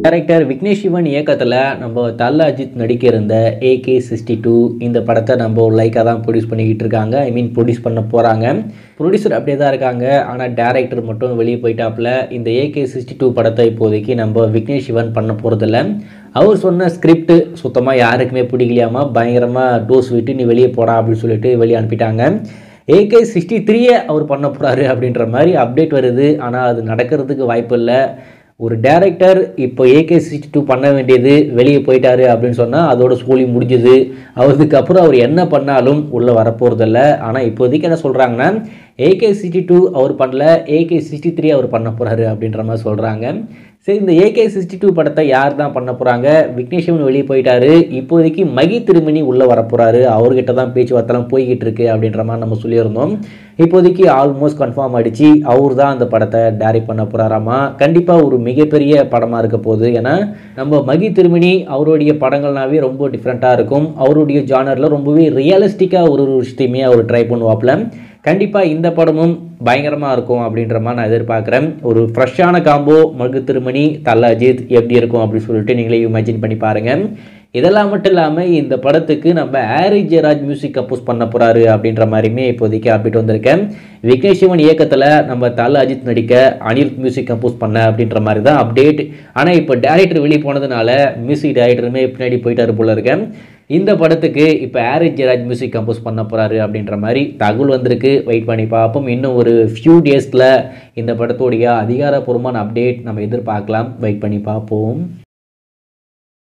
director Vignesh Sivan இயக்கத்தில் நம்ம தல்ல அஜித் நடிக்க இருந்த ஏகே சிக்ஸ்டி டூ இந்த படத்தை நம்ம லைக்காக தான் ப்ரொடியூஸ் பண்ணிக்கிட்டு இருக்காங்க ஐ மீன் ப்ரொடியூஸ் பண்ண போகிறாங்க ப்ரொடியூசர் அப்படியே தான் இருக்காங்க ஆனால் டேரக்டர் மட்டும் வெளியே போயிட்டாப்புல இந்த ஏகே சிக்ஸ்டி டூ படத்தை இப்போதைக்கு நம்ம விக்னேஷ் சிவன் பண்ண போகிறதில்ல அவர் சொன்ன ஸ்கிரிப்ட் சுத்தமாக யாருக்குமே பிடிக்கலையாமா பயங்கரமாக டோஸ் விட்டு நீ வெளியே போடா அப்படின்னு சொல்லிட்டு வெளியே அனுப்பிட்டாங்க ஏகே சிக்ஸ்டி த்ரீயே அவர் பண்ண போகிறாரு அப்படின்ற மாதிரி அப்டேட் வருது ஆனால் அது நடக்கிறதுக்கு வாய்ப்பு இல்லை ஒரு டேரக்டர் இப்போ ஏகே சிக்ஸ்டி டூ பண்ண வேண்டியது வெளியே போயிட்டாரு அப்படின்னு சொன்னால் அதோட ஸ்கூலி முடிஞ்சுது அவருக்கு அப்புறம் அவர் என்ன பண்ணாலும் உள்ளே வரப்போகிறதில்ல ஆனால் இப்போதைக்கு என்ன சொல்கிறாங்கன்னா ஏகே சிக்ஸ்டி டூ அவர் பண்ணல ஏகே சிக்ஸ்டி த்ரீ அவர் பண்ண போகிறாரு அப்படின்ற மாதிரி சொல்கிறாங்க சரி இந்த ஏகே சிக்ஸ்டி டூ படத்தை யார் தான் பண்ண போகிறாங்க விக்னேஷ்வன் வெளியே போயிட்டாரு இப்போதைக்கு மகி திருமணி உள்ளே வரப்போகிறாரு அவர்கிட்ட தான் பேச்சுவார்த்தைலாம் போய்கிட்டு இருக்கு அப்படின்ற மாதிரி நம்ம சொல்லியிருந்தோம் இப்போதைக்கு ஆல்மோஸ்ட் கன்ஃபார்ம் ஆயிடுச்சு அவர் தான் அந்த படத்தை டைரக்ட் பண்ண போகிறாராமா கண்டிப்பாக ஒரு மிகப்பெரிய படமாக இருக்க போகுது ஏன்னா நம்ம மகி திருமணி அவருடைய படங்கள்னாவே ரொம்ப டிஃப்ரெண்ட்டாக இருக்கும் அவருடைய ஜானரில் ரொம்பவே ரியலிஸ்டிக்காக ஒரு ஒரு விஷயத்தையுமே அவர் ட்ரை பண்ணுவாப்புல கண்டிப்பாக இந்த படமும் பயங்கரமாக இருக்கும் அப்படின்ற மாதிரி நான் எதிர்பார்க்குறேன் ஒரு ஃப்ரெஷ்ஷான காம்போ மகு திருமணி தல்ல அஜித் எப்படி இருக்கும் அப்படின்னு சொல்லிட்டு நீங்களே இமேஜின் பண்ணி பாருங்கள் இதெல்லாம் மட்டும் இல்லாமல் இந்த படத்துக்கு நம்ம ஹாரி ஜெயராஜ் மியூசிக் கம்போஸ் பண்ண போகிறாரு அப்படின்ற மாதிரியுமே இப்போதைக்கு அப்டேட் வந்திருக்கேன் விக்னேஷ் சிவன் இயக்கத்தில் நம்ம தல அஜித் நடிக்க அனில் மியூசிக் கம்போஸ் பண்ண அப்படின்ற மாதிரி தான் அப்டேட் ஆனால் இப்போ டேரக்டர் வெளியே போனதுனால மியூசிக் டைரக்டருமே பின்னாடி போயிட்டாரு போல இருக்கேன் இந்த படத்துக்கு இப்போ ஹாரி ஜெயராஜ் மியூசிக் கம்போஸ் பண்ண போகிறாரு அப்படின்ற மாதிரி தகவல் வந்திருக்கு வெயிட் பண்ணி பார்ப்போம் இன்னும் ஒரு ஃபியூ டேஸில் இந்த படத்துடைய அதிகாரப்பூர்வமான அப்டேட் நம்ம எதிர்பார்க்கலாம் வெயிட் பண்ணி பார்ப்போம்